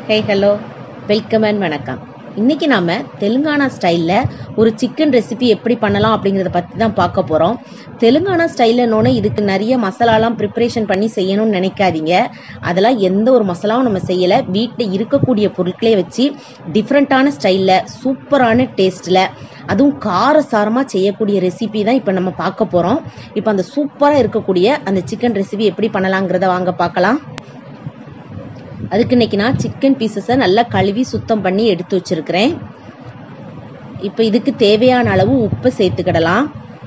hey hello welcome and வணக்கம் இன்னைக்கு நாம தெலுங்கானா ஸ்டைலில் ஒரு சிக்கன் ரெசிபி எப்படி பண்ணலாம் அப்படிங்கிறத பற்றி தான் பார்க்க போகிறோம் தெலுங்கானா ஸ்டைலன்னொன்னே இதுக்கு நிறைய மசாலாலாம் ப்ரிப்பரேஷன் பண்ணி செய்யணும்னு நினைக்காதீங்க அதெல்லாம் எந்த ஒரு மசாலாவும் நம்ம செய்யலை வீட்டில் இருக்கக்கூடிய பொருட்களே வச்சு டிஃப்ரெண்ட்டான ஸ்டைலில் சூப்பரான டேஸ்ட்டில் அதுவும் காரசாரமாக செய்யக்கூடிய ரெசிபி தான் இப்போ நம்ம பார்க்க போகிறோம் இப்போ அந்த சூப்பராக இருக்கக்கூடிய அந்த சிக்கன் ரெசிபி எப்படி பண்ணலாங்கிறத வாங்க பார்க்கலாம் அதுக்கு இன்னைக்கு நான் சிக்கன் பீசஸை நல்லா கழுவி சுத்தம் பண்ணி எடுத்து வச்சிருக்கிறேன் இப்போ இதுக்கு தேவையான அளவு உப்பு சேர்த்துக்கிடலாம்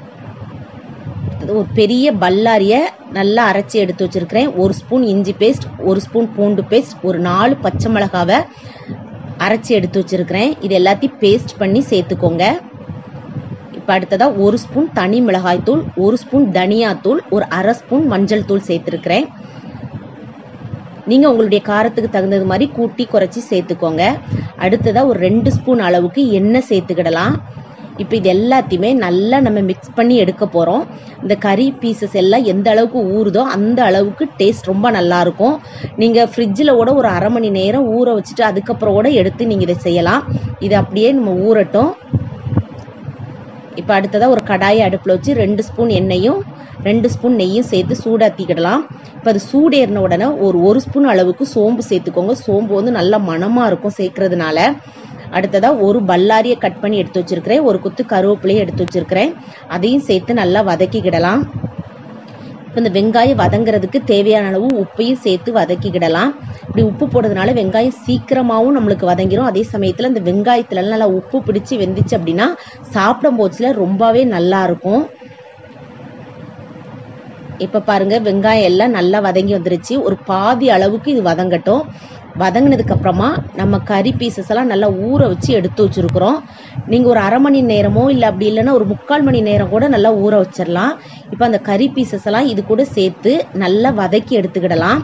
ஒரு பெரிய பல்லாரிய நல்லா அரைச்சி எடுத்து வச்சிருக்கிறேன் ஒரு ஸ்பூன் இஞ்சி பேஸ்ட் ஒரு ஸ்பூன் பூண்டு பேஸ்ட் ஒரு நாலு பச்சை மிளகாவை அரைச்சி எடுத்து வச்சிருக்கிறேன் இது எல்லாத்தையும் பேஸ்ட் பண்ணி சேர்த்துக்கோங்க இப்போ அடுத்ததாக ஒரு ஸ்பூன் தனி மிளகாய் தூள் ஒரு ஸ்பூன் தனியாத்தூள் ஒரு அரை ஸ்பூன் மஞ்சள் தூள் சேர்த்துருக்கிறேன் நீங்கள் உங்களுடைய காரத்துக்கு தகுந்தது மாதிரி கூட்டி குறைச்சி சேர்த்துக்கோங்க அடுத்ததாக ஒரு ரெண்டு ஸ்பூன் அளவுக்கு எண்ணெய் சேர்த்துக்கிடலாம் இப்போ இது எல்லாத்தையுமே நல்லா நம்ம மிக்ஸ் பண்ணி எடுக்க போகிறோம் இந்த கறி பீசஸ் எல்லாம் எந்த அளவுக்கு ஊறுதோ அந்த அளவுக்கு டேஸ்ட் ரொம்ப நல்லா இருக்கும் நீங்கள் ஃப்ரிட்ஜில் கூட ஒரு அரை மணி நேரம் ஊற வச்சுட்டு அதுக்கப்புறம் கூட எடுத்து நீங்கள் இதை செய்யலாம் இது அப்படியே நம்ம ஊறட்டும் இப்போ அடுத்ததாக ஒரு கடாயை அடுப்பில் வச்சு ரெண்டு ஸ்பூன் எண்ணெயும் ரெண்டு ஸ்பூன் நெய்யும் சேர்த்து சூடாத்திக்கிடலாம் இப்போ அது சூடேறின உடனே ஒரு ஒரு ஸ்பூன் அளவுக்கு சோம்பு சேர்த்துக்கோங்க சோம்பு வந்து நல்லா மணமாக இருக்கும் சேர்க்கறதுனால அடுத்ததாக ஒரு பல்லாரியை கட் பண்ணி எடுத்து வச்சிருக்கிறேன் ஒரு குத்து கருவேப்பிலையும் எடுத்து வச்சிருக்கிறேன் அதையும் சேர்த்து நல்லா வதக்கிக்கிடலாம் இப்போ இந்த வெங்காயம் வதங்குறதுக்கு தேவையான அளவு உப்பையும் சேர்த்து வதக்கிக்கிடலாம் இப்படி உப்பு போடுறதுனால வெங்காயம் சீக்கிரமாகவும் நம்மளுக்கு வதங்கிரும் அதே சமயத்தில் இந்த வெங்காயத்துல நல்லா உப்பு பிடிச்சி வெந்துச்சு அப்படின்னா சாப்பிடும் போச்சுல ரொம்பவே நல்லா இருக்கும் இப்போ பாருங்க வெங்காயம் எல்லாம் நல்லா வதங்கி வந்துருச்சு ஒரு பாதி அளவுக்கு இது வதங்கட்டும் வதங்கினதுக்கு அப்புறமா நம்ம கறி பீசஸ் எல்லாம் நல்லா ஊற வச்சு எடுத்து வச்சிருக்கிறோம் நீங்க ஒரு அரை மணி நேரமோ இல்லை அப்படி இல்லைன்னா ஒரு முக்கால் மணி நேரம் கூட நல்லா ஊற வச்சிடலாம் இப்போ அந்த கறி பீசஸ் எல்லாம் இது கூட சேர்த்து நல்லா வதக்கி எடுத்துக்கிடலாம்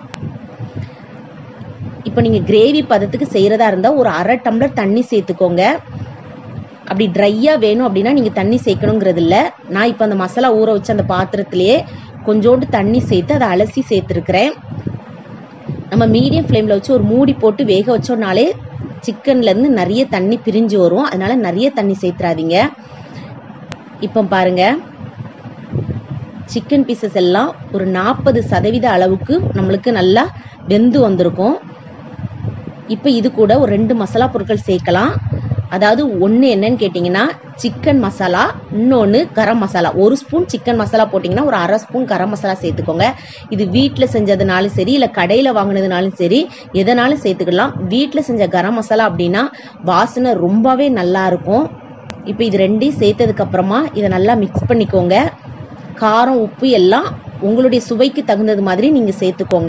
இப்போ நீங்க கிரேவி பதத்துக்கு செய்யறதா இருந்தா ஒரு அரை டம்ளர் தண்ணி சேர்த்துக்கோங்க அப்படி ட்ரையா வேணும் அப்படின்னா நீங்க தண்ணி சேர்க்கணுங்கிறது இல்ல நான் இப்போ அந்த மசாலா ஊற வச்ச அந்த பாத்திரத்திலேயே கொஞ்சோண்டு தண்ணி சேர்த்து அதை அலசி சேர்த்துருக்கிறேன் நம்ம மீடியம் ஃப்ளேமில் வச்சு ஒரு மூடி போட்டு வேக வச்சோம்னாலே சிக்கன்லேருந்து நிறைய தண்ணி பிரிஞ்சு வரும் அதனால நிறைய தண்ணி சேர்த்துறாதீங்க இப்போ பாருங்க சிக்கன் பீசஸ் எல்லாம் ஒரு நாற்பது சதவீத அளவுக்கு நம்மளுக்கு நல்லா வெந்து வந்திருக்கும் இப்போ இது கூட ஒரு ரெண்டு மசாலா பொருட்கள் சேர்க்கலாம் அதாவது ஒன்று என்னன்னு கேட்டிங்கன்னா சிக்கன் மசாலா இன்னொன்று கரம் மசாலா ஒரு ஸ்பூன் சிக்கன் மசாலா போட்டிங்கன்னா ஒரு அரை ஸ்பூன் கரம் மசாலா சேர்த்துக்கோங்க இது வீட்டில் செஞ்சதுனாலும் சரி இல்லை கடையில் வாங்கினதுனாலும் சரி எதனாலும் சேர்த்துக்கலாம் வீட்டில் செஞ்ச கரம் மசாலா அப்படின்னா வாசனை ரொம்பவே நல்லா இருக்கும் இப்போ இது ரெண்டையும் சேர்த்ததுக்கு அப்புறமா இதை நல்லா மிக்ஸ் பண்ணிக்கோங்க காரம் உப்பு எல்லாம் உங்களுடைய சுவைக்கு தகுந்தது மாதிரி நீங்கள் சேர்த்துக்கோங்க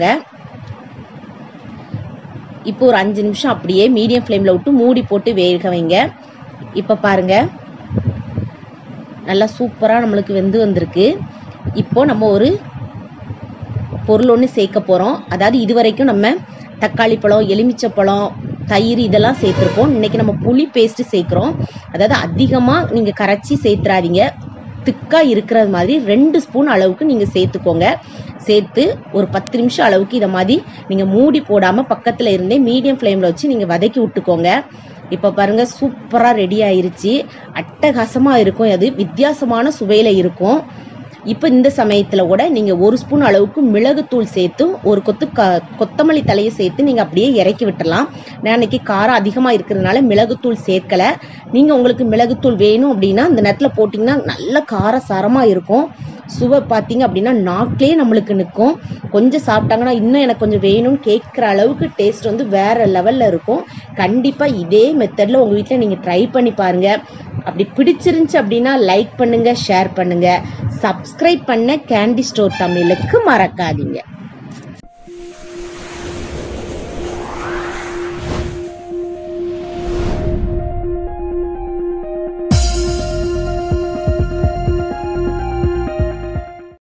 இப்போ ஒரு அஞ்சு நிமிஷம் அப்படியே மீடியம் ஃப்ளேமில் விட்டு மூடி போட்டு வேக வைங்க இப்போ பாருங்க நல்லா சூப்பராக நம்மளுக்கு வெந்து வந்திருக்கு இப்போ நம்ம ஒரு பொருள் ஒன்று சேர்க்க போகிறோம் அதாவது இது வரைக்கும் நம்ம தக்காளி பழம் எலுமிச்சை பழம் தயிர் இதெல்லாம் சேர்த்துருப்போம் இன்னைக்கு நம்ம புளி பேஸ்ட் சேர்க்குறோம் அதாவது அதிகமாக நீங்கள் கரைச்சி சேர்த்துறாதீங்க திக்காக இருக்கிறது மாதிரி ரெண்டு ஸ்பூன் அளவுக்கு நீங்கள் சேர்த்துக்கோங்க சேர்த்து ஒரு பத்து நிமிஷம் அளவுக்கு இதை மாதிரி நீங்கள் மூடி போடாமல் பக்கத்தில் இருந்தே மீடியம் ஃப்ளேமில் வச்சு நீங்கள் வதக்கி விட்டுக்கோங்க இப்போ பாருங்க சூப்பராக ரெடி ஆயிருச்சு அட்டகாசமாக இருக்கும் அது வித்தியாசமான சுவையில் இருக்கும் இப்போ இந்த சமயத்தில் கூட நீங்கள் ஒரு ஸ்பூன் அளவுக்கு மிளகுத்தூள் சேர்த்து ஒரு கொத்து க கொத்தமல்லி தலையை சேர்த்து நீங்கள் அப்படியே இறக்கி விட்டுறலாம் நான் அன்னைக்கு காரம் அதிகமாக இருக்கிறதுனால மிளகுத்தூள் சேர்க்கலை நீங்கள் உங்களுக்கு மிளகுத்தூள் வேணும் அப்படின்னா இந்த நேரத்தில் போட்டிங்கன்னா நல்ல காரசாரமாக இருக்கும் சுவை பார்த்தீங்க அப்படின்னா நாக்கிலே நம்மளுக்கு நிற்கும் கொஞ்சம் சாப்பிட்டாங்கன்னா இன்னும் எனக்கு கொஞ்சம் வேணும்னு கேட்குற அளவுக்கு டேஸ்ட் வந்து வேற லெவலில் இருக்கும் கண்டிப்பாக இதே மெத்தடில் உங்கள் வீட்டில் நீங்கள் ட்ரை பண்ணி பாருங்க அப்படி பிடிச்சிருந்துச்சு அப்படின்னா லைக் பண்ணுங்க ஷேர் பண்ணுங்க சப்ஸ்கிரைப் பண்ண கேண்டி ஸ்டோர் தமிழுக்கு மறக்காதீங்க